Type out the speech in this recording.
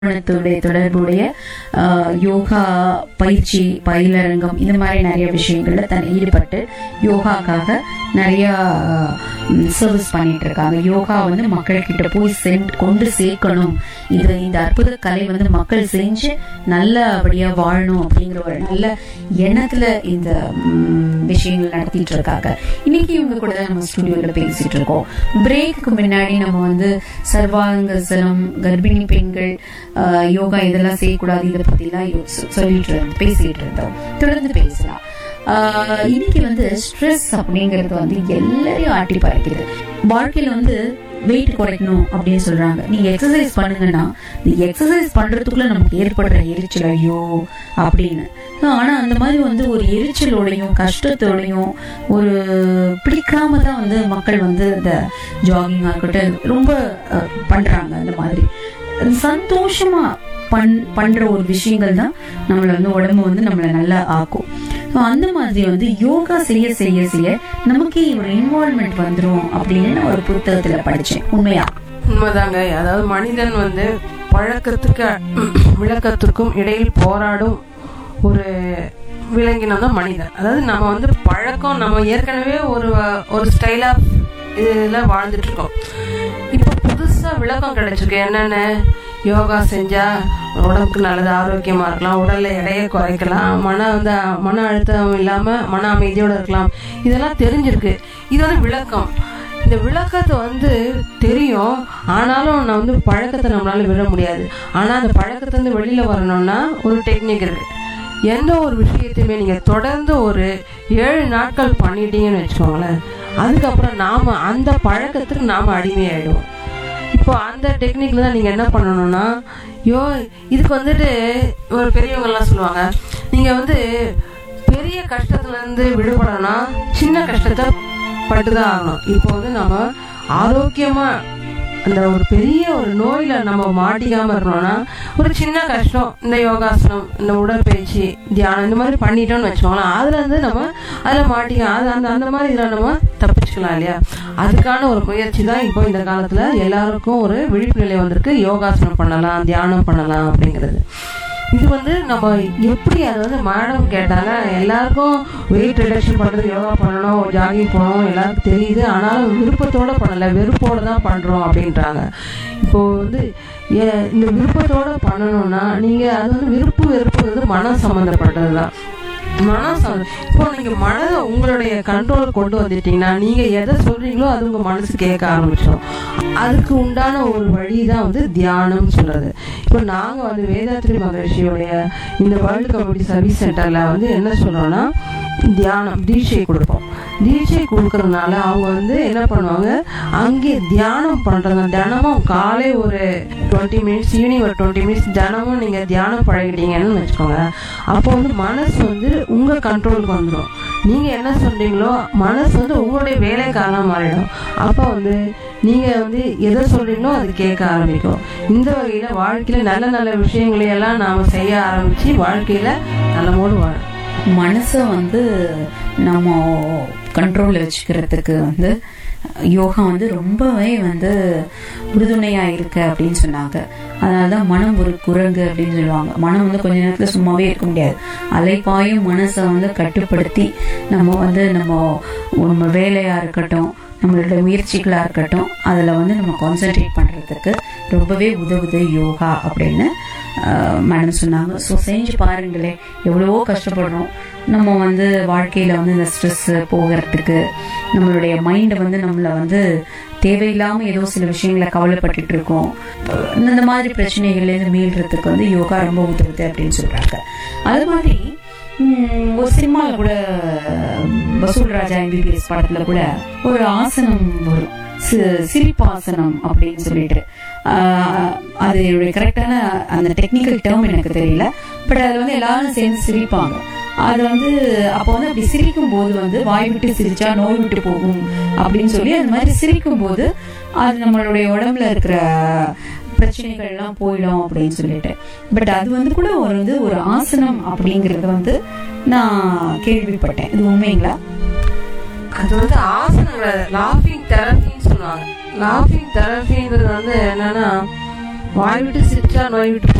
நிறுவனத்துடைய தொடர்புடைய ஆஹ், யோகா பயிற்சி பயிலரங்கம் இந்த மாதிரி நிறைய விஷயங்கள்ல தன் ஈடுபட்டு யோகாக்காக நிறைய சர்வீஸ் பண்ணிட்டு இருக்காங்க யோகா வந்து மக்கள்கிட்ட போய் சென்று கொண்டு சேர்க்கணும் இது இந்த அற்புத கலை வந்து மக்கள் செஞ்சு நல்லபடியா வாழணும் அப்படிங்கிற ஒரு நல்ல எண்ணத்துல இந்த ம், விஷயங்கள் நடத்திட்டு இருக்காங்க இன்னைக்கு இவங்க கூட தான் நம்ம ஸ்டுடியோல பேசிட்டு இருக்கோம் பிரேக்கு முன்னாடி நம்ம வந்து சர்வாங்கசனம் கர்ப்பிணி பெண்கள் ஆஹ், யோகா இதெல்லாம் செய்யக்கூடாது இதை பத்தி எல்லாம் யோ- சொ- சொல்லிட்டு இருந்தோம் பேசிட்டு இருந்தோம் தொடர்ந்து பேசலாம் ஆஹ், இன்னைக்கு வந்து ஸ்ட்ரெஸ் அப்படிங்கிறது வந்து எல்லாரையும் ஆட்டி பறக்குது வாழ்க்கையில வந்து வெயிட் குறைக்கணும் அப்படின்னு சொல்றாங்க நீங்க எக்ஸசைஸ் பண்ணுங்கன்னா இந்த எக்ஸசைஸ் பண்றதுக்குள்ள நமக்கு ஏற்படுற எரிச்சல் ஐயோ அப்படின்னு ஆனா அந்த மாதிரி வந்து ஒரு எரிச்சலோடையும் கஷ்டத்தோடையும் ஒரு பிடிக்காம தான் வந்து மக்கள் வந்து இந்த ஜாகிங் இருக்கட்டும் ரொம்ப அஹ், பண்றாங்க அந்த மாதிரி சந்தோஷமா பண் பண்ற ஒரு விஷயங்கள் தான் நம்மள வந்து உடம்பு வந்து நம்மள நல்லா ஆக்கும் So, அந்த மாதிரி வந்து யோகா செய்ய செய்ய செய்ய நமக்கே ஒரு இன்வால்மெண்ட் வந்துரும் அப்படின்னு நான் ஒரு புத்தகத்துல படிச்சேன் உண்மையா உண்மைதாங்க அதாவது மனிதன் வந்து பழக்கத்துக்கு விளக்கத்திற்கும் இடையில் போராடும் ஒரு விலங்கினம் தான் மனிதன் அதாவது நம்ம வந்து பழக்கம் நம்ம ஏற்கனவே ஒரு ஒரு ஸ்டைல் ஆஃப் இதில் வாழ்ந்துட்டு இருக்கோம் இப்போ புதுசாக விளக்கம் கிடைச்சிருக்கு என்னென்ன யோகா செஞ்சா உடம்புக்கு நல்லது ஆரோக்கியமா இருக்கலாம் உடல்ல எடையை குறைக்கலாம் மன வந்து மன அழுத்தம் இல்லாம மன அமைதியோட இருக்கலாம் இதெல்லாம் தெரிஞ்சிருக்கு இது வந்து விளக்கம் இந்த விளக்கத்தை வந்து தெரியும் ஆனாலும் நான் வந்து பழக்கத்தை நம்மளால விட முடியாது ஆனா அந்த பழக்கத்தை வந்து வெளியில வரணும்னா ஒரு டெக்னிக் இருக்கு எந்த ஒரு விஷயத்தையுமே நீங்க தொடர்ந்து ஒரு ஏழு நாட்கள் பண்ணிட்டீங்கன்னு வச்சுக்கோங்களேன் அதுக்கப்புறம் நாம அந்த பழக்கத்துக்கு நாம அடிமையாயிடுவோம் இப்போ அந்த டெக்னிக்ல தான் நீங்க என்ன பண்ணணும்னா யோ இதுக்கு வந்துட்டு ஒரு பெரியவங்க எல்லாம் சொல்லுவாங்க நீங்க வந்து பெரிய கஷ்டத்துல இருந்து விடுபடணும்னா சின்ன கஷ்டத்தை பட்டுதான் ஆகணும் இப்போ வந்து நம்ம ஆரோக்கியமா அந்த ஒரு பெரிய ஒரு நோயில நம்ம மாட்டிக்காம இருக்கணும்னா ஒரு சின்ன கஷ்டம் இந்த யோகாசனம் இந்த உடற்பயிற்சி தியானம் இந்த மாதிரி பண்ணிட்டோம்னு வச்சுக்கோங்களேன் அதுல இருந்து நம்ம அதுல மாட்டிக்க அது அந்த அந்த மாதிரி இதுல நம்ம தப்பிச்சுக்கலாம் இல்லையா அதுக்கான ஒரு முயற்சி தான் இப்போ இந்த காலத்துல எல்லாருக்கும் ஒரு விழிப்பு நிலை வந்திருக்கு யோகாசனம் பண்ணலாம் தியானம் பண்ணலாம் அப்படிங்கிறது இது வந்து நம்ம எப்படி அது வந்து மேடம் கேட்டாங்க எல்லாருக்கும் வெயிட் ரிடக்ஷன் பண்றது யோகா பண்ணணும் ஜாகிங் போகணும் எல்லாருக்கும் தெரியுது ஆனாலும் விருப்பத்தோட பண்ணல வெறுப்போட தான் பண்றோம் அப்படின்றாங்க இப்போ வந்து ஏ- இந்த விருப்பத்தோட பண்ணணும்னா நீங்க அது வந்து விருப்பு வெறுப்புங்கிறது மனம் சம்பந்தப்பட்டது தான் மனம் சம்ம- இப்போ நீங்க மனதை உங்களுடைய கண்ட்ரோல் கொண்டு வந்துட்டீங்கன்னா நீங்க எதை சொல்றீங்களோ அது உங்க மனசு கேட்க ஆரம்பிச்சிடும் அதுக்கு உண்டான ஒரு வழி தான் வந்து தியானம் சொல்றது இப்போ நாங்க வந்து வேதாத்ரி மகர்ஷியோடைய இந்த வேர்ல்டு கம்யூனிட்டி சர்வீஸ் சென்டர்ல வந்து என்ன சொல்றோம்னா தியானம் தீட்சை கொடுப்போம் தீட்சை கொடுக்கறதுனால அவங்க வந்து என்ன பண்ணுவாங்க அங்கே தியானம் பண்றாங்க தினமும் காலை ஒரு டுவெண்ட்டி மினிட்ஸ் ஈவினிங் ஒரு டுவெண்ட்டி மினிட்ஸ் தினமும் நீங்க தியானம் பழகிட்டீங்கன்னு வச்சுக்கோங்க அப்போ வந்து மனசு வந்து உங்க கண்ட்ரோலுக்கு வந்துடும் நீங்க என்ன சொல்றீங்களோ மனசு வந்து உங்களுடைய வேலைக்காக மாறிடும் அப்போ வந்து நீங்க வந்து எதை சொல்றீங்களோ அது கேட்க ஆரம்பிக்கும் இந்த வகையில வாழ்க்கையில நல்ல நல்ல விஷயங்களை எல்லாம் நாம செய்ய ஆரம்பிச்சு வாழ்க்கையில நலமோடு வாழும் மனசை வந்து நம்ம கண்ட்ரோல்ல வச்சுக்கிறதுக்கு வந்து யோகா வந்து ரொம்பவே வந்து உறுதுணையா இருக்கு அப்படின்னு சொன்னாங்க அதனாலதான் மனம் ஒரு குரங்கு அப்படின்னு சொல்லுவாங்க மனம் வந்து கொஞ்ச நேரத்துல சும்மாவே இருக்க முடியாது அலைப்பாயும் மனசை வந்து கட்டுப்படுத்தி நம்ம வந்து நம்ம நம்ம வேலையா இருக்கட்டும் நம்மளோட முயற்சிகளா இருக்கட்டும் அதுல வந்து நம்ம கான்சென்ட்ரேட் பண்றதுக்கு ரொம்பவே உதவுது யோகா அப்படின்னு மேடம் சொன்னாங்க ஸோ செஞ்சு பாருங்களேன் எவ்வளவோ கஷ்டப்படுறோம் நம்ம வந்து வாழ்க்கையில வந்து இந்த ஸ்ட்ரெஸ் போகிறதுக்கு நம்மளுடைய மைண்டை வந்து நம்மளை வந்து தேவையில்லாம ஏதோ சில விஷயங்களை கவலைப்பட்டுட்டு இருக்கோம் இந்த மாதிரி பிரச்சனைகள்ல இருந்து மீள்றதுக்கு வந்து யோகா ரொம்ப உதவுது அப்படின்னு சொல்றாங்க அது மாதிரி உம், ஒரு சினிமால கூட வசூல் ராஜா எம்பிபிஎஸ் படத்துல கூட ஒரு ஆசனம் வரும் சி- சிரிப்பாசனம் அப்படின்னு சொல்லிட்டு ஆஹ், அது கரெக்டான அந்த டெக்னிக்கல் டேர்ம் எனக்கு தெரியல பட் அதுல வந்து எல்லாரும் சேர்ந்து சிரிப்பாங்க அது வந்து அப்போ வந்து அப்படி சிரிக்கும் போது வந்து வாய் விட்டு சிரிச்சா நோய் விட்டு போகும் அப்படின்னு சொல்லி அந்த மாதிரி சிரிக்கும் போது அது நம்மளுடைய உடம்புல இருக்கிற பிரச்சனைகள் எல்லாம் போயிடும் அப்படின்னு சொல்லிட்டு பட் அது வந்து கூட ஒரு வந்து ஒரு ஆசனம் அப்படிங்கறது வந்து நான் கேள்விப்பட்டேன் இது உண்மைங்களா அது வந்து ஆசனங்களை லாஃபிங் தெரபின்னு சொல்லுவாங்க லாஃபிங் தெரபின்றது வந்து என்னன்னா வாய் விட்டு சிரிச்சா நோய் விட்டு